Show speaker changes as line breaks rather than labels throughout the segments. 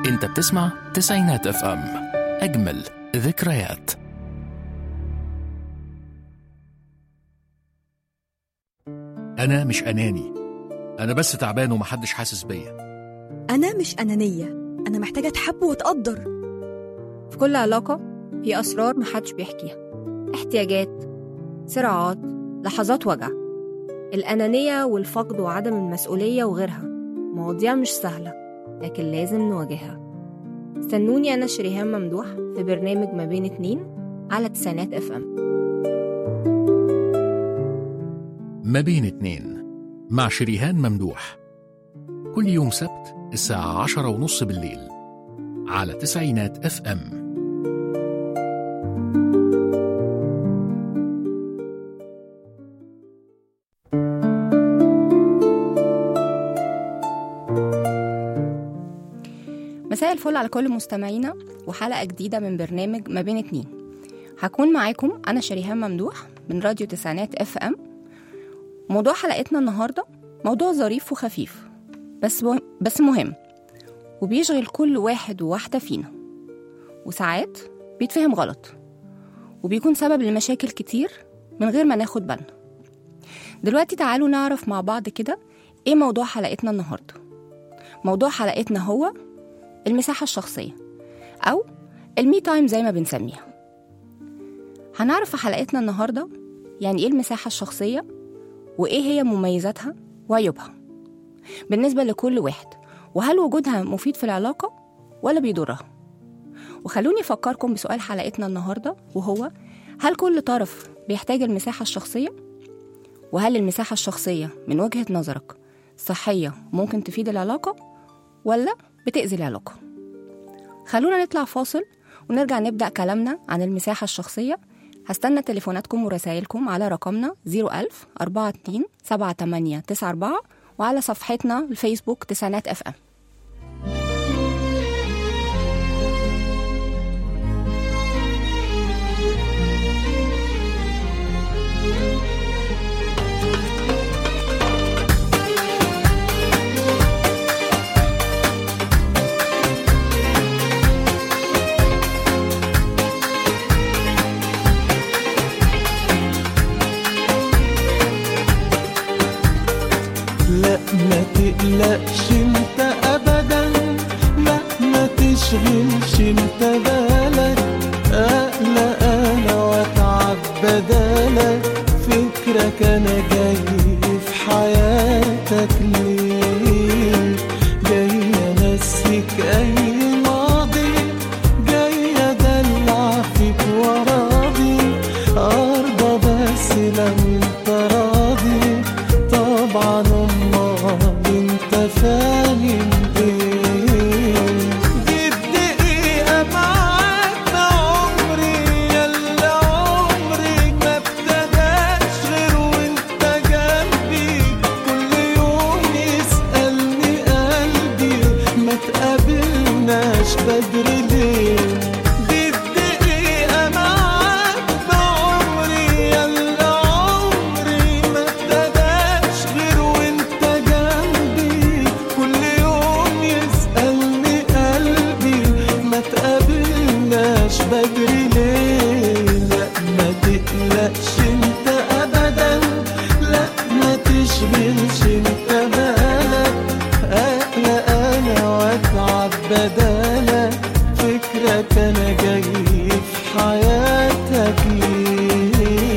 انت بتسمع تسعينات اف ام اجمل ذكريات انا مش اناني انا بس تعبان ومحدش حاسس بيا
أنا مش أنانية أنا محتاجة أتحب وأتقدر
في كل علاقة في أسرار محدش بيحكيها احتياجات صراعات لحظات وجع الأنانية والفقد وعدم المسؤولية وغيرها مواضيع مش سهلة لكن لازم نواجهها استنوني أنا شريهان ممدوح في برنامج ما بين اتنين على تسعينات اف ام
ما بين اتنين مع شريهان ممدوح كل يوم سبت الساعة عشرة ونص بالليل على تسعينات اف ام
مساء الفل على كل مستمعينا وحلقة جديدة من برنامج ما بين اتنين هكون معاكم أنا شريهان ممدوح من راديو تسعينات اف ام موضوع حلقتنا النهاردة موضوع ظريف وخفيف بس مهم بس مهم وبيشغل كل واحد وواحدة فينا وساعات بيتفهم غلط وبيكون سبب لمشاكل كتير من غير ما ناخد بالنا دلوقتي تعالوا نعرف مع بعض كده ايه موضوع حلقتنا النهاردة موضوع حلقتنا هو المساحة الشخصية أو المي تايم زي ما بنسميها هنعرف في حلقتنا النهاردة يعني إيه المساحة الشخصية وإيه هي مميزاتها وعيوبها بالنسبة لكل واحد وهل وجودها مفيد في العلاقة ولا بيضرها وخلوني أفكركم بسؤال حلقتنا النهاردة وهو هل كل طرف بيحتاج المساحة الشخصية؟ وهل المساحة الشخصية من وجهة نظرك صحية ممكن تفيد العلاقة ولا بتأذي العلاقة خلونا نطلع فاصل ونرجع نبدأ كلامنا عن المساحة الشخصية هستنى تليفوناتكم ورسائلكم على رقمنا 01000 42 78 94 وعلى صفحتنا الفيسبوك تسعينات اف ام
لا ما تقلقش انت ابدا لا ما تشغلش انت بالك اقلق انا واتعب بدالك فكرك انا جاي في حياتك ليه جاي انسيك اي ماضي جاي ادلع فيك وراضي ارضى بس لو انت راضي طبعا امال انت فاهم ايه دي الدقيقة معاك عمري يلا عمري ما ابتداش غير وانت جنبي كل يوم يسألني قلبي ما تقابلناش بدري ليه دي الدقيقة معاك بعمري يلا عمري ما ابتداش غير وانت جنبي كل يوم يسألني قلبي ما تقابلناش بدري ليه لا ما تقلقش انت ابدا لا ما تشغلش انت بالك اقلق انا واتعب بدالك فكرك انا جاي في حياتك ليه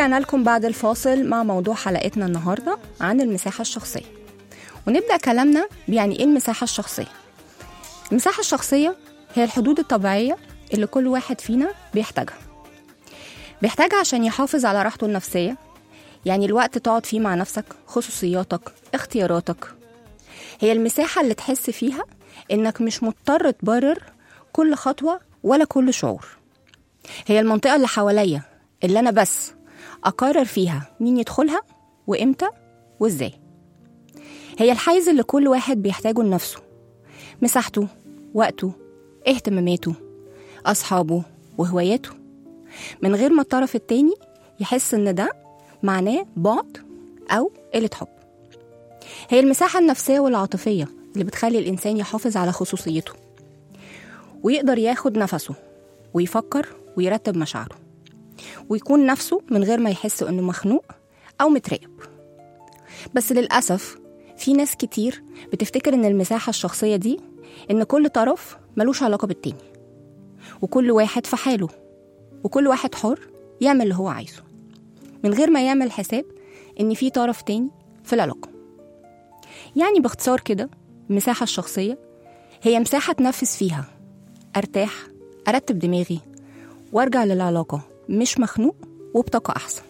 ورجعنا لكم بعد الفاصل مع موضوع حلقتنا النهاردة عن المساحة الشخصية ونبدأ كلامنا بيعني إيه المساحة الشخصية المساحة الشخصية هي الحدود الطبيعية اللي كل واحد فينا بيحتاجها بيحتاجها عشان يحافظ على راحته النفسية يعني الوقت تقعد فيه مع نفسك خصوصياتك اختياراتك هي المساحة اللي تحس فيها إنك مش مضطر تبرر كل خطوة ولا كل شعور هي المنطقة اللي حواليا اللي أنا بس أقرر فيها مين يدخلها وإمتى وإزاي هي الحيز اللي كل واحد بيحتاجه لنفسه مساحته وقته اهتماماته أصحابه وهواياته من غير ما الطرف التاني يحس إن ده معناه بعد أو قلة حب هي المساحة النفسية والعاطفية اللي بتخلي الإنسان يحافظ على خصوصيته ويقدر ياخد نفسه ويفكر ويرتب مشاعره ويكون نفسه من غير ما يحس إنه مخنوق أو متراقب بس للأسف في ناس كتير بتفتكر إن المساحة الشخصية دي إن كل طرف ملوش علاقة بالتاني وكل واحد في حاله وكل واحد حر يعمل اللي هو عايزه من غير ما يعمل حساب إن في طرف تاني في العلاقة يعني باختصار كده المساحة الشخصية هي مساحة أتنفس فيها أرتاح أرتب دماغي وأرجع للعلاقة مش مخنوق وبطاقة أحسن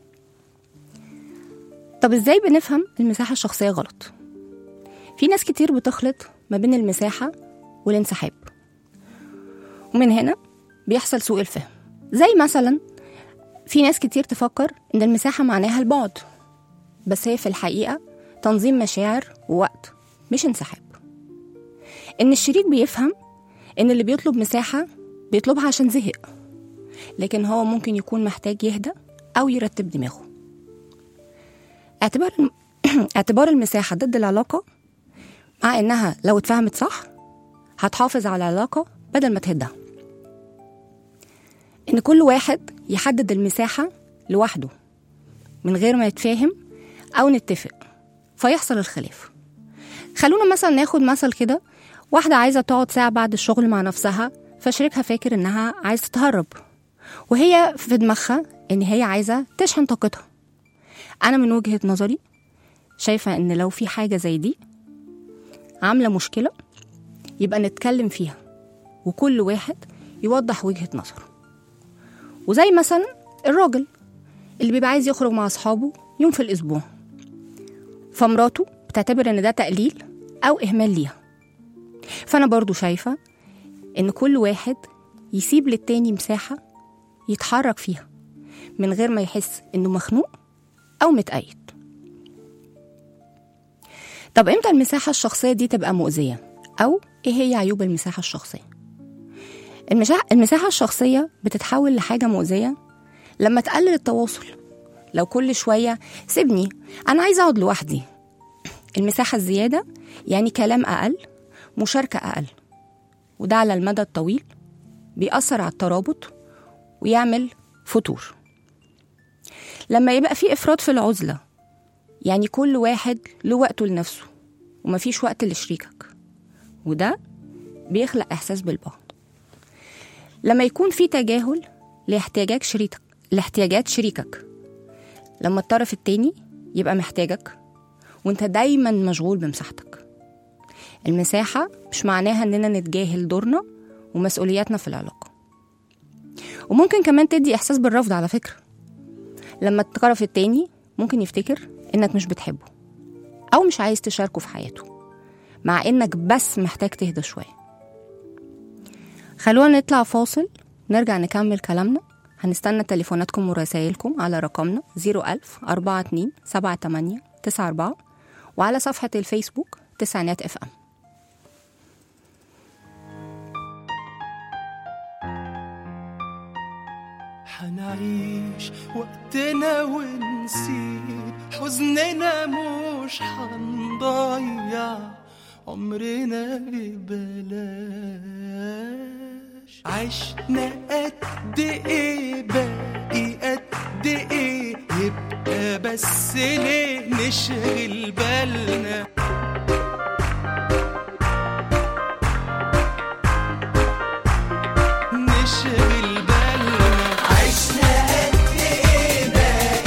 طب إزاي بنفهم المساحة الشخصية غلط؟ في ناس كتير بتخلط ما بين المساحة والانسحاب ومن هنا بيحصل سوء الفهم زي مثلا في ناس كتير تفكر إن المساحة معناها البعد بس هي في الحقيقة تنظيم مشاعر ووقت مش انسحاب إن الشريك بيفهم إن اللي بيطلب مساحة بيطلبها عشان زهق لكن هو ممكن يكون محتاج يهدى أو يرتب دماغه اعتبار الم... اعتبار المساحة ضد العلاقة مع إنها لو اتفهمت صح هتحافظ على العلاقة بدل ما تهدها إن كل واحد يحدد المساحة لوحده من غير ما يتفاهم أو نتفق فيحصل الخلاف خلونا مثلا ناخد مثل كده واحدة عايزة تقعد ساعة بعد الشغل مع نفسها فشريكها فاكر إنها عايزة تتهرب وهي في دماغها إن هي عايزة تشحن طاقتها أنا من وجهة نظري شايفة إن لو في حاجة زي دي عاملة مشكلة يبقى نتكلم فيها وكل واحد يوضح وجهة نظره وزي مثلا الراجل اللي بيبقى عايز يخرج مع أصحابه يوم في الأسبوع فمراته بتعتبر إن ده تقليل أو إهمال ليها فأنا برضو شايفة إن كل واحد يسيب للتاني مساحة يتحرك فيها من غير ما يحس إنه مخنوق أو متقيد طب إمتى المساحة الشخصية دي تبقى مؤذية؟ أو إيه هي عيوب المساحة الشخصية؟ المساحة, المساحة الشخصية بتتحول لحاجة مؤذية لما تقلل التواصل لو كل شوية سيبني أنا عايزة أقعد لوحدي المساحة الزيادة يعني كلام أقل مشاركة أقل وده على المدى الطويل بيأثر على الترابط ويعمل فتور لما يبقى في إفراط في العزلة يعني كل واحد له وقته لنفسه ومفيش وقت لشريكك وده بيخلق إحساس بالبعد لما يكون في تجاهل لاحتياجات شريكك لاحتياجات شريكك لما الطرف التاني يبقى محتاجك وانت دايما مشغول بمساحتك المساحة مش معناها اننا نتجاهل دورنا ومسؤولياتنا في العلاقة وممكن كمان تدي احساس بالرفض على فكرة لما الطرف التاني ممكن يفتكر انك مش بتحبه او مش عايز تشاركه في حياته مع انك بس محتاج تهدى شوية خلونا نطلع فاصل نرجع نكمل كلامنا هنستنى تليفوناتكم ورسائلكم على رقمنا 01000 42 78 94 وعلى صفحة الفيسبوك تسعينات اف ام
حنعيش وقتنا ونسيب حزننا مش حنضيع عمرنا ببلاش عشنا قد ايه باقي قد ايه يبقى بس ليه نشغل بالنا نشغل بالنا عشنا قد ايه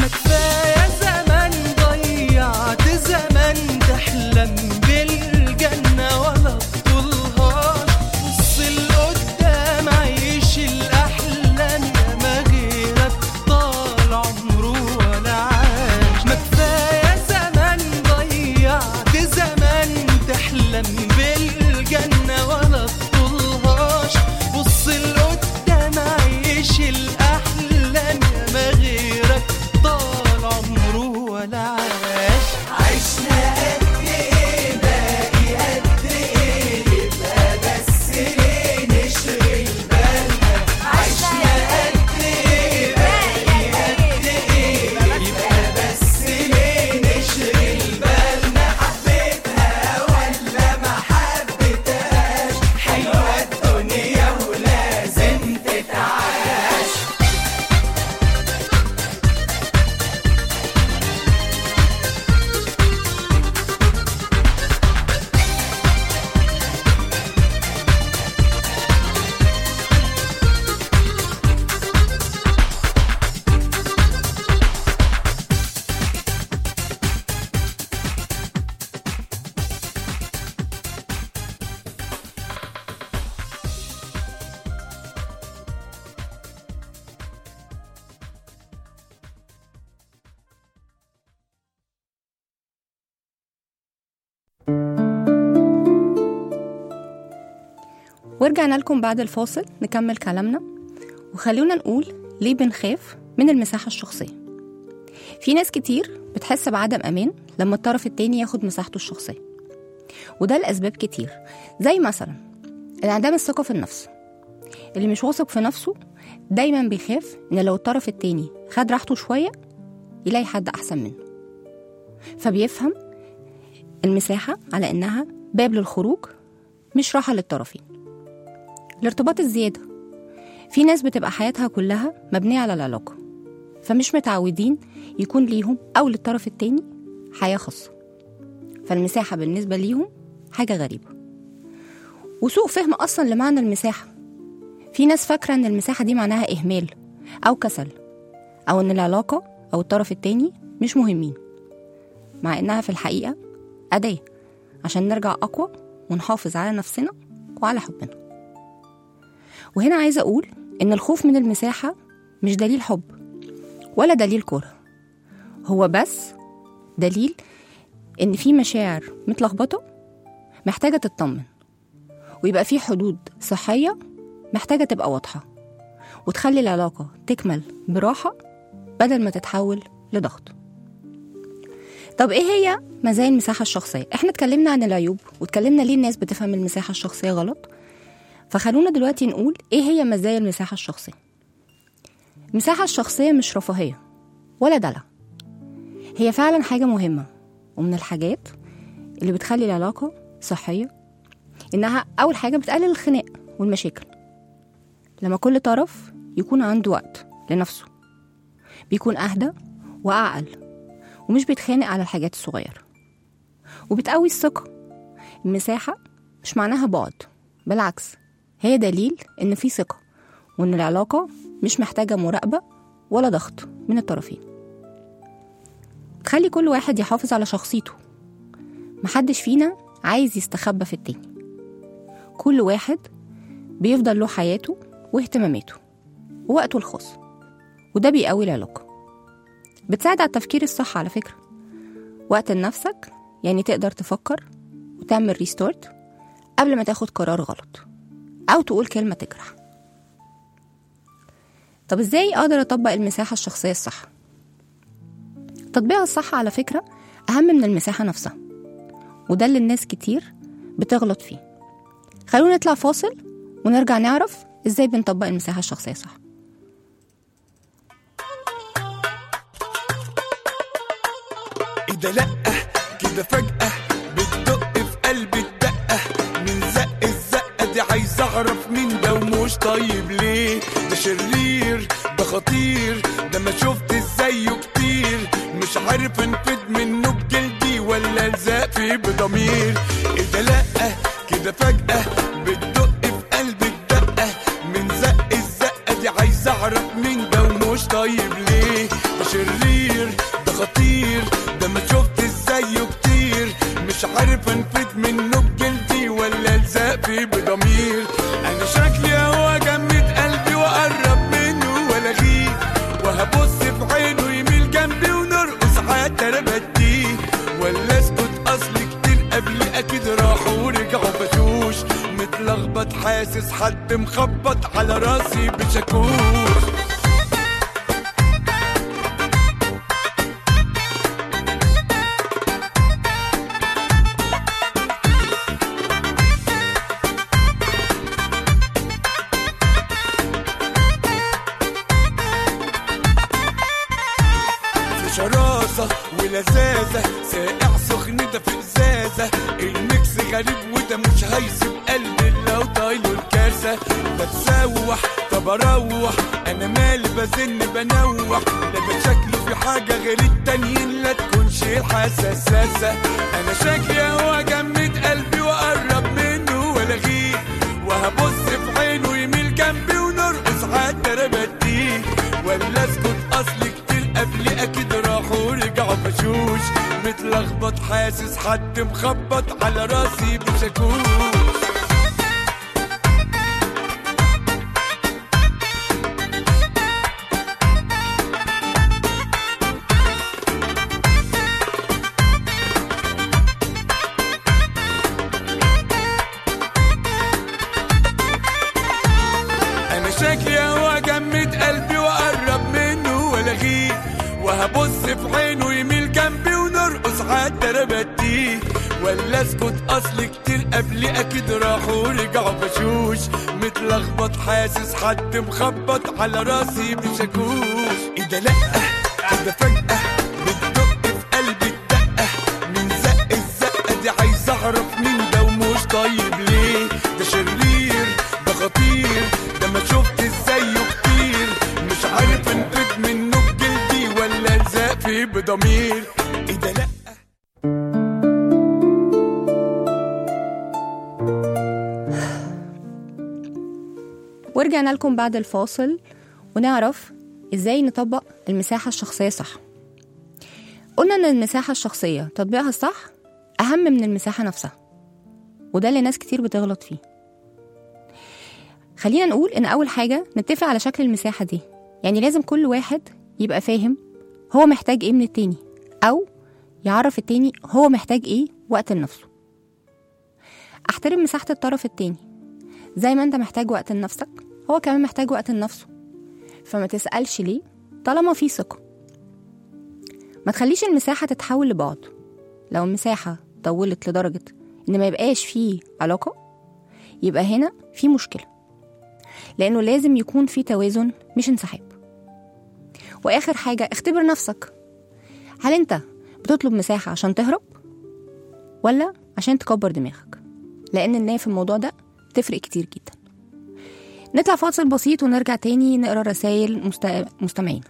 كفاية زمان ضيعت زمان تحلم بالجنة ولا بطولهاش بص لقدام عيش الأحلام يا ما غيرك طال عمره ولا عاش ما كفاية زمان ضيعت زمان تحلم بالجنة ولا بطولهاش بص لقدام عيش الأحلام يا ما غيرك طال عمره ولا عاش عشنا قد ايه باقي قد ايه يبقى بس ليه نشغل بالنا عشنا قد ايه باقي قد ايه يبقى بس ليه نشغل بالنا حبيتها ولا ما حبيتهاش حلوة الدنيا ولازم تتعاش
ورجعنا لكم بعد الفاصل نكمل كلامنا وخلونا نقول ليه بنخاف من المساحة الشخصية في ناس كتير بتحس بعدم أمان لما الطرف التاني ياخد مساحته الشخصية وده لأسباب كتير زي مثلا انعدام الثقة في النفس اللي مش واثق في نفسه دايما بيخاف ان لو الطرف التاني خد راحته شوية يلاقي حد أحسن منه فبيفهم المساحة على إنها باب للخروج مش راحة للطرفين الارتباط الزيادة في ناس بتبقى حياتها كلها مبنية على العلاقة فمش متعودين يكون ليهم أو للطرف التاني حياة خاصة فالمساحة بالنسبة ليهم حاجة غريبة وسوء فهم أصلا لمعنى المساحة في ناس فاكرة إن المساحة دي معناها إهمال أو كسل أو إن العلاقة أو الطرف التاني مش مهمين مع إنها في الحقيقة أداة عشان نرجع أقوى ونحافظ على نفسنا وعلى حبنا وهنا عايزة أقول إن الخوف من المساحة مش دليل حب ولا دليل كره هو بس دليل إن في مشاعر متلخبطة محتاجة تطمن ويبقى في حدود صحية محتاجة تبقى واضحة وتخلي العلاقة تكمل براحة بدل ما تتحول لضغط طب ايه هي مزايا المساحة الشخصية؟ احنا اتكلمنا عن العيوب واتكلمنا ليه الناس بتفهم المساحة الشخصية غلط فخلونا دلوقتي نقول ايه هي مزايا المساحة الشخصية المساحة الشخصية مش رفاهية ولا دلع هي فعلا حاجة مهمة ومن الحاجات اللي بتخلي العلاقة صحية إنها أول حاجة بتقلل الخناق والمشاكل لما كل طرف يكون عنده وقت لنفسه بيكون أهدى وأعقل ومش بيتخانق على الحاجات الصغيرة وبتقوي الثقة المساحة مش معناها بعد بالعكس هي دليل إن في ثقة وإن العلاقة مش محتاجة مراقبة ولا ضغط من الطرفين تخلي كل واحد يحافظ على شخصيته محدش فينا عايز يستخبى في التاني كل واحد بيفضل له حياته واهتماماته ووقته الخاص وده بيقوي العلاقة بتساعد على التفكير الصح على فكرة وقت لنفسك يعني تقدر تفكر وتعمل ريستورت قبل ما تاخد قرار غلط أو تقول كلمة تجرح طب ازاي اقدر اطبق المساحة الشخصية الصح تطبيقها الصح على فكرة أهم من المساحة نفسها وده اللي الناس كتير بتغلط فيه خلونا نطلع فاصل ونرجع نعرف ازاي بنطبق المساحة الشخصية صح
ايه ده لأ كده فجأة بتدق في قلبي الدقة من زق الزقة دي عايز اعرف مين ده ومش طيب ليه ده شرير ده خطير ده ما شفت زيه كتير مش عارف انفد منه بجلدي ولا الزق فيه بضمير ايه ده لأ كده فجأة بتدق في قلبي الدقة من زق الزقة دي عايز اعرف مين ده ومش طيب ليه ده شرير ده خطير ده ما شفت زيه كتير مش عارف انفد منه بجلدي ولا الزق فيه بضمير انا شكلي هو جمد قلبي واقرب منه والغيه وهبص في عينه يميل جنبي ونرقص حتى انا بديه ولا اسكت اصل كتير قبلي اكيد راحوا ورجعوا بشوش متلخبط حاسس حد مخبط على راسي بشاكوش في شراسة ولذاذة ساقع سخن ده في ازازة الميكس غريب وده مش هيسيب قلبي لو طايله الكاسة بتسوح طب اروح انا مالي بزن بنوح ده ده شكله في حاجة غير التانيين لا تكونش الحساسة انا شكلي هو جمد قلبي واقرب منه والغيه وهبص في عينه يميل جنبي ونرقص حتى انا بديه ولا اسكت اصل كتير قبلي اكيد راحوا ورجعوا بشوش متلخبط حاسس حد مخبط على راسي بشاكوش انا شكلي هو جمد قلبي واقرب منه والغيه وهبص في عينه يميل جنبي ونرقص حتى انا بديه ولا اسكت اصل كتير قبلي اكيد راحوا ورجعوا بشوش متلخبط حاسس حد مخبط على راسي بشاكوش ايه ده لا كده فجأة بتدق في قلبي الدقة من زق الزقة دي عايز اعرف مين ده ومش طيب ليه ده شرير ده خطير ده ما شفت زيه كتير مش عارف انفد منه بجلدي ولا الزق فيه بضمير ايه ده لا
ورجعنا لكم بعد الفاصل ونعرف ازاي نطبق المساحة الشخصية صح قلنا ان المساحة الشخصية تطبيقها الصح أهم من المساحة نفسها وده اللي ناس كتير بتغلط فيه خلينا نقول ان أول حاجة نتفق على شكل المساحة دي يعني لازم كل واحد يبقى فاهم هو محتاج ايه من التاني أو يعرف التاني هو محتاج ايه وقت لنفسه احترم مساحة الطرف التاني زي ما انت محتاج وقت لنفسك هو كمان محتاج وقت لنفسه فما تسألش ليه طالما في ثقة ما تخليش المساحة تتحول لبعد لو المساحة طولت لدرجة إن ما يبقاش فيه علاقة يبقى هنا في مشكلة لأنه لازم يكون في توازن مش انسحاب وآخر حاجة اختبر نفسك هل أنت بتطلب مساحة عشان تهرب ولا عشان تكبر دماغك لأن النية في الموضوع ده تفرق كتير جدا نطلع فاصل بسيط ونرجع تاني نقرا رسائل مست... مستمعين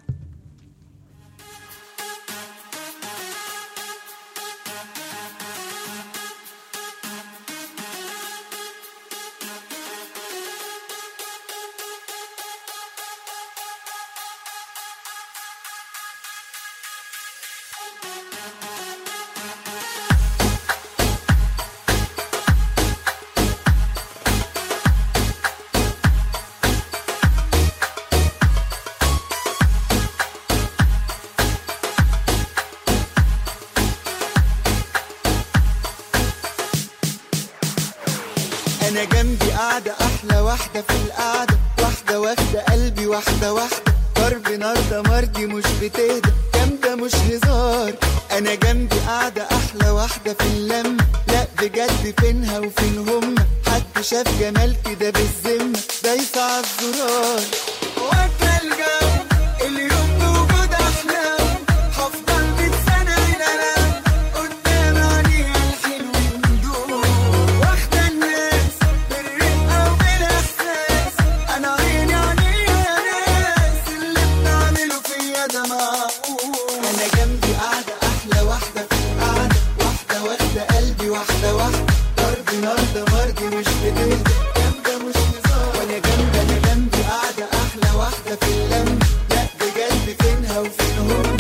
انا جنبي قاعدة احلى واحدة في القعدة واحدة واخدة قلبي واحدة واحدة ضرب نار ده مرضي مش بتهدى جامدة مش هزار انا جنبي قاعدة احلى واحدة في اللمة لا بجد فينها وفين هما حد شاف جمال كده بالذمة دايسة عالزرار واكلة الجو اليوم بوجود احلام هفضل مية سنة من انام قدام عينيها الحلوين دول واخدة الناس بالرقة وبالاحساس انا عيني عليها يا ناس اللي بتعمله فيا ده معقول انا جنبي قاعدة احلى واحدة في القعدة واحدة واخدة قلبي واحدة واحدة ضرب نار ده مرضي مش بتهدى جامدة مش هزار وانا جنبي انا جنبي قاعدة احلى واحدة في اللم لا بجد فينها وفين هم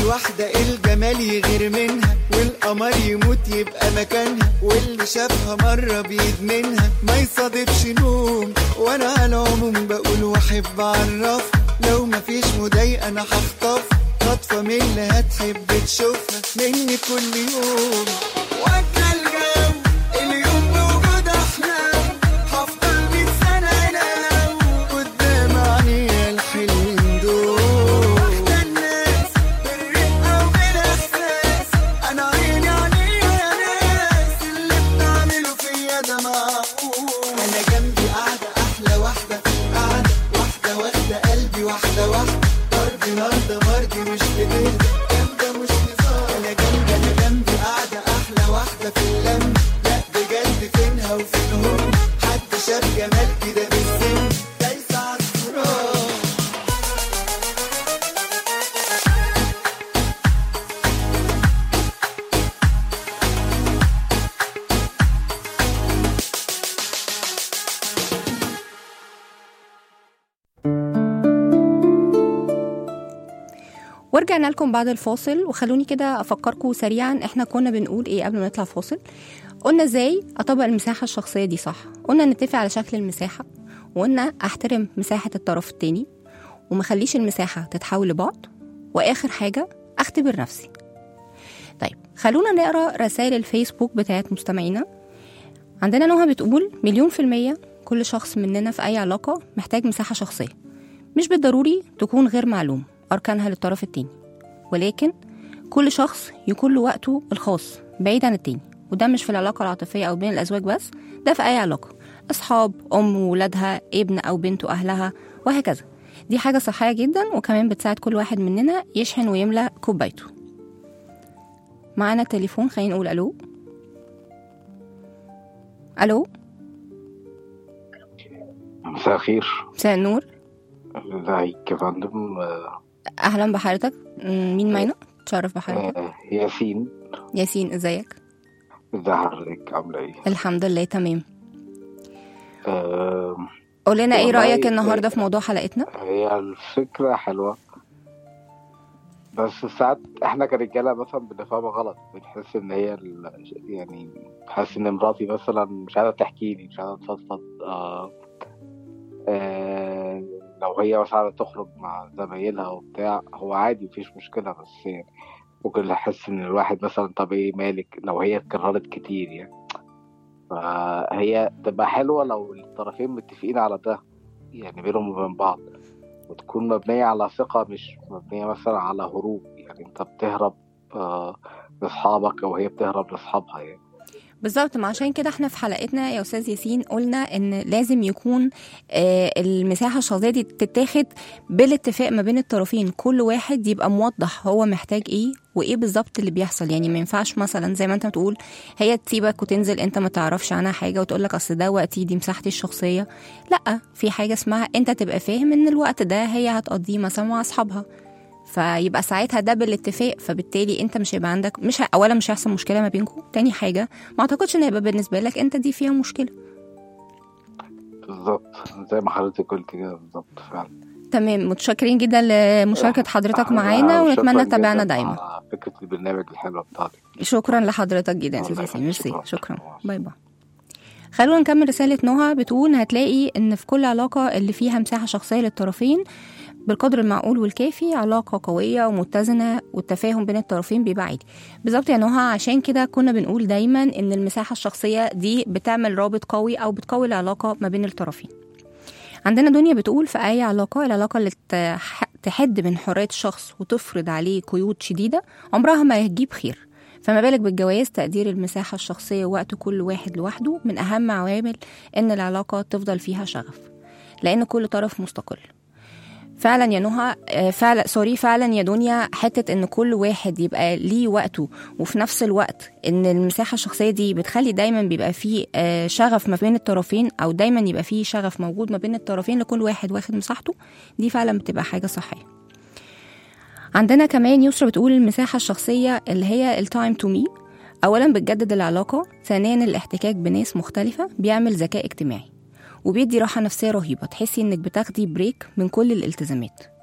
واحدة الجمال يغير منها والقمر يموت يبقى مكانها واللي شافها مرة بيدمنها ما يصادفش نوم وانا على العموم بقول واحب اعرفها لو مفيش مضايقة انا هخطف خطفة من اللي هتحب تشوفها مني كل يوم واكل الجو اليوم بوجود احلام هفضل مية سنة انام قدام عيني الحلم دول واحدة الناس بالرقة وبالاحساس انا عيني عليها يا ناس اللي بتعمله فيا ده معقول انا جنبي قاعدة احلى واحدة في القعدة واحدة واخدة قلبي واحدة واحدة ضرب نار ده مرضي مش بتهدى جامدة مش هزار انا جنبي انا جنبي قاعدة احلى واحدة في اللم لا بجد فينها وفينهم حد شاف جمال كده بالسن دايسة على الصراط
ورجعنا لكم بعد الفاصل وخلوني كده افكركم سريعا احنا كنا بنقول ايه قبل ما نطلع فاصل قلنا ازاي اطبق المساحه الشخصيه دي صح قلنا نتفق على شكل المساحه وقلنا احترم مساحه الطرف التاني ومخليش المساحه تتحول لبعض واخر حاجه اختبر نفسي طيب خلونا نقرا رسائل الفيسبوك بتاعت مستمعينا عندنا نهى بتقول مليون في المية كل شخص مننا في أي علاقة محتاج مساحة شخصية مش بالضروري تكون غير معلوم أركانها للطرف التاني ولكن كل شخص يكون له وقته الخاص بعيد عن التاني وده مش في العلاقة العاطفية أو بين الأزواج بس ده في أي علاقة أصحاب أم وولادها ابن أو بنت وأهلها وهكذا دي حاجة صحية جدا وكمان بتساعد كل واحد مننا يشحن ويملى كوبايته معانا تليفون خلينا نقول ألو ألو
مساء الخير
مساء النور
ازيك يا فندم آه،
أهلا بحضرتك م، مين معانا؟ تشرف بحضرتك
آه، ياسين
ياسين ازيك؟
ازي حضرتك عاملة ايه؟
الحمد لله تمام
آه،
قول لنا ايه
والله
رأيك النهاردة
آه،
في موضوع حلقتنا؟
هي الفكرة حلوة بس ساعات احنا كرجالة مثلا بنفهمها غلط بنحس ان هي ال... يعني بحس ان مراتي مثلا مش عايزة تحكي لي مش عايزة تفضفض آه آه لو هي مثلا عايزة تخرج مع زمايلها وبتاع هو عادي مفيش مشكلة بس يعني ممكن احس ان الواحد مثلا طب ايه مالك لو هي اتكررت كتير يعني فهي تبقى حلوة لو الطرفين متفقين على ده يعني بينهم وبين بعض وتكون مبنية على ثقة مش مبنية مثلا على هروب يعني انت بتهرب آه، لاصحابك او هي بتهرب لاصحابها يعني
بالظبط ما عشان كده احنا في حلقتنا يا استاذ ياسين قلنا ان لازم يكون آه، المساحه الشخصيه دي تتاخد بالاتفاق ما بين الطرفين كل واحد يبقى موضح هو محتاج ايه وايه بالظبط اللي بيحصل يعني ما ينفعش مثلا زي ما انت بتقول هي تسيبك وتنزل انت ما تعرفش عنها حاجه وتقول لك اصل ده وقتي دي مساحتي الشخصيه لا في حاجه اسمها انت تبقى فاهم ان الوقت ده هي هتقضيه مثلا مع اصحابها فيبقى ساعتها ده بالاتفاق فبالتالي انت مش هيبقى عندك مش ه... اولا مش هيحصل مشكله ما بينكم تاني حاجه ما اعتقدش ان هيبقى بالنسبه لك انت دي فيها مشكله
بالظبط زي ما حضرتك قلت كده بالظبط فعلا
تمام متشكرين جدا لمشاركه حضرتك معانا ونتمنى
شكراً
تتابعنا
جداً
دايما
على فكرة البرنامج الحلوة بتاعتك
شكرا لحضرتك جدا يا استاذ
الله
ياسين
يخليك.
ميرسي
شكراً.
شكرا باي باي خلونا نكمل رسالة نهى بتقول هتلاقي إن في كل علاقة اللي فيها مساحة شخصية للطرفين بالقدر المعقول والكافي علاقة قوية ومتزنة والتفاهم بين الطرفين بيبقى عادي بالظبط يا نهى عشان كده كنا بنقول دايما إن المساحة الشخصية دي بتعمل رابط قوي أو بتقوي العلاقة ما بين الطرفين عندنا دنيا بتقول في أي علاقة العلاقة اللي تح- تحد من حرية الشخص وتفرض عليه قيود شديدة عمرها ما هتجيب خير فما بالك بالجواز تقدير المساحة الشخصية وقت كل واحد لوحده من أهم عوامل إن العلاقة تفضل فيها شغف لأن كل طرف مستقل فعلا يا نهى آه، فعلا سوري فعلا يا دنيا حته ان كل واحد يبقى ليه وقته وفي نفس الوقت ان المساحه الشخصيه دي بتخلي دايما بيبقى فيه آه، شغف ما بين الطرفين او دايما يبقى فيه شغف موجود ما بين الطرفين لكل واحد واخد مساحته دي فعلا بتبقى حاجه صحيه عندنا كمان يسرا بتقول المساحه الشخصيه اللي هي التايم تو مي اولا بتجدد العلاقه ثانيا الاحتكاك بناس مختلفه بيعمل ذكاء اجتماعي وبيدي راحة نفسية رهيبة تحسي انك بتاخدي بريك من كل الالتزامات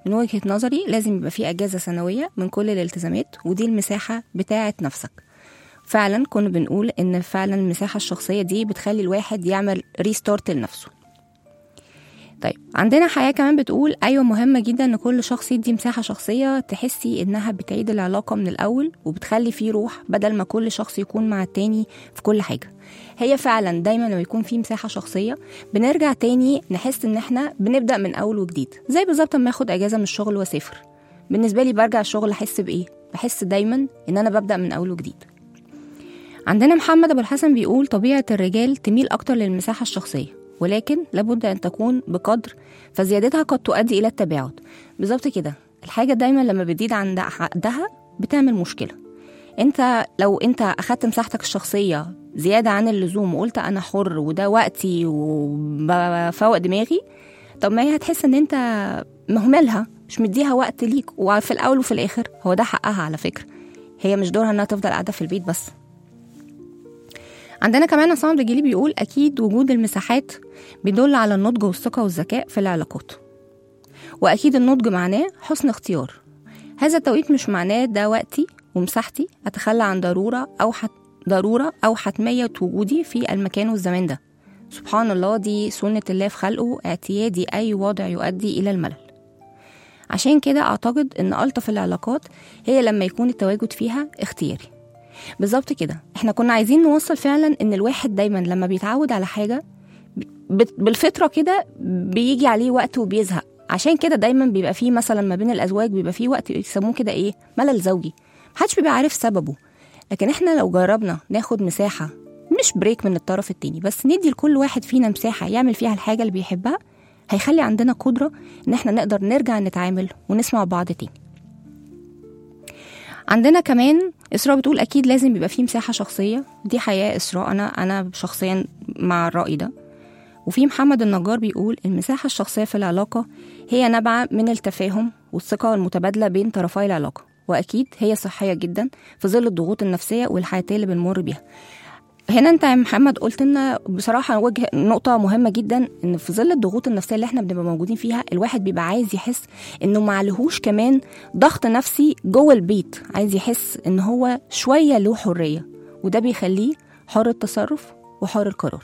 من وجهة نظري لازم يبقى في أجازة سنوية من كل الالتزامات ودي المساحة بتاعة نفسك فعلا كنا بنقول إن فعلا المساحة الشخصية دي بتخلي الواحد يعمل ريستارت لنفسه طيب عندنا حياة كمان بتقول أيوة مهمة جدا إن كل شخص يدي مساحة شخصية تحسي إنها بتعيد العلاقة من الأول وبتخلي فيه روح بدل ما كل شخص يكون مع التاني في كل حاجة هي فعلا دايما لما يكون في مساحة شخصية بنرجع تاني نحس إن إحنا بنبدأ من أول وجديد زي بالظبط لما آخد أجازة من الشغل وأسافر بالنسبة لي برجع الشغل أحس بإيه؟ بحس دايما إن أنا ببدأ من أول وجديد عندنا محمد أبو الحسن بيقول طبيعة الرجال تميل أكتر للمساحة الشخصية ولكن لابد أن تكون بقدر فزيادتها قد تؤدي إلى التباعد بالظبط كده الحاجة دايما لما بتزيد عن حدها بتعمل مشكلة انت لو انت اخدت مساحتك الشخصية زيادة عن اللزوم وقلت انا حر وده وقتي وبفوق دماغي طب ما هي هتحس ان انت مهملها مش مديها وقت ليك وفي الاول وفي الاخر هو ده حقها على فكرة هي مش دورها انها تفضل قاعدة في البيت بس عندنا كمان عصام الرجيلي بيقول أكيد وجود المساحات بيدل على النضج والثقة والذكاء في العلاقات وأكيد النضج معناه حسن اختيار هذا التوقيت مش معناه ده وقتي ومساحتي أتخلى عن ضرورة أو حت ضرورة أو حتمية وجودي في المكان والزمان ده سبحان الله دي سنة الله في خلقه اعتيادي أي وضع يؤدي إلى الملل عشان كده أعتقد إن ألطف العلاقات هي لما يكون التواجد فيها اختياري بالظبط كده احنا كنا عايزين نوصل فعلا ان الواحد دايما لما بيتعود على حاجه ب- بالفطره كده بيجي عليه وقت وبيزهق عشان كده دايما بيبقى فيه مثلا ما بين الازواج بيبقى فيه وقت يسموه كده ايه ملل زوجي محدش بيبقى عارف سببه لكن احنا لو جربنا ناخد مساحه مش بريك من الطرف التاني بس ندي لكل واحد فينا مساحه يعمل فيها الحاجه اللي بيحبها هيخلي عندنا قدره ان احنا نقدر نرجع نتعامل ونسمع بعض تاني عندنا كمان إسراء بتقول أكيد لازم يبقى فيه مساحة شخصية دي حياة إسراء أنا أنا شخصيا مع الرأي ده وفي محمد النجار بيقول المساحة الشخصية في العلاقة هي نابعة من التفاهم والثقة المتبادلة بين طرفي العلاقة وأكيد هي صحية جدا في ظل الضغوط النفسية والحياتية اللي بنمر بيها هنا انت يا محمد قلت لنا بصراحه وجه نقطه مهمه جدا ان في ظل الضغوط النفسيه اللي احنا بنبقى موجودين فيها الواحد بيبقى عايز يحس انه معلهوش كمان ضغط نفسي جوه البيت عايز يحس ان هو شويه له حريه وده بيخليه حر التصرف وحر القرار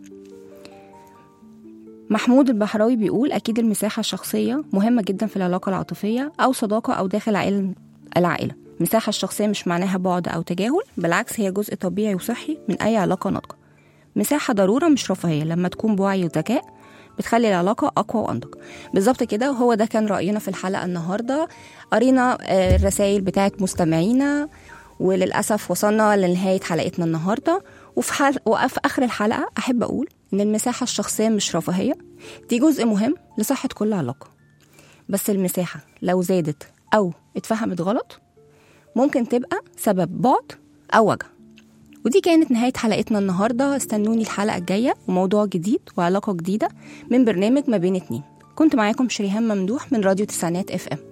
محمود البحراوي بيقول أكيد المساحة الشخصية مهمة جدا في العلاقة العاطفية أو صداقة أو داخل عائلة العائلة المساحة الشخصية مش معناها بعد أو تجاهل بالعكس هي جزء طبيعي وصحي من أي علاقة ناضجة مساحة ضرورة مش رفاهية لما تكون بوعي وذكاء بتخلي العلاقة أقوى وأنضج بالظبط كده وهو ده كان رأينا في الحلقة النهاردة قرينا آه، الرسائل بتاعت مستمعينا وللأسف وصلنا لنهاية حلقتنا النهاردة وفي, حل... وفي آخر الحلقة أحب أقول إن المساحة الشخصية مش رفاهية دي جزء مهم لصحة كل علاقة بس المساحة لو زادت أو اتفهمت غلط ممكن تبقى سبب بعد أو وجع ودي كانت نهاية حلقتنا النهاردة استنوني الحلقة الجاية وموضوع جديد وعلاقة جديدة من برنامج ما بين اتنين كنت معاكم شريهان ممدوح من راديو تسعينات اف ام